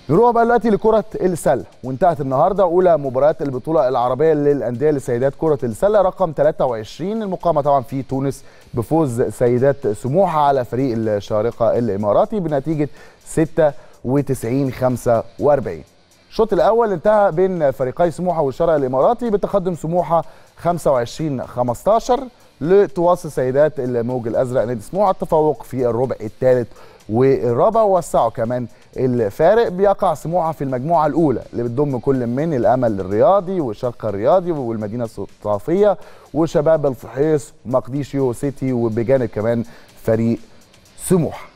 نروح بقى دلوقتي لكرة السلة وانتهت النهارده أولى مباريات البطولة العربية للأندية لسيدات كرة السلة رقم 23 المقامة طبعا في تونس بفوز سيدات سموحة على فريق الشارقة الإماراتي بنتيجة 96 45 الشوط الأول انتهى بين فريقي سموحة والشارقة الإماراتي بتقدم سموحة 25 15 لتواصل سيدات الموج الأزرق نادي سموحة التفوق في الربع الثالث والرابع ووسعوا كمان الفارق بيقع سموحه في المجموعه الاولى اللي بتضم كل من الامل الرياضي والشرق الرياضي والمدينه الثقافيه وشباب الفحيص ومقديشيو سيتي وبجانب كمان فريق سموحه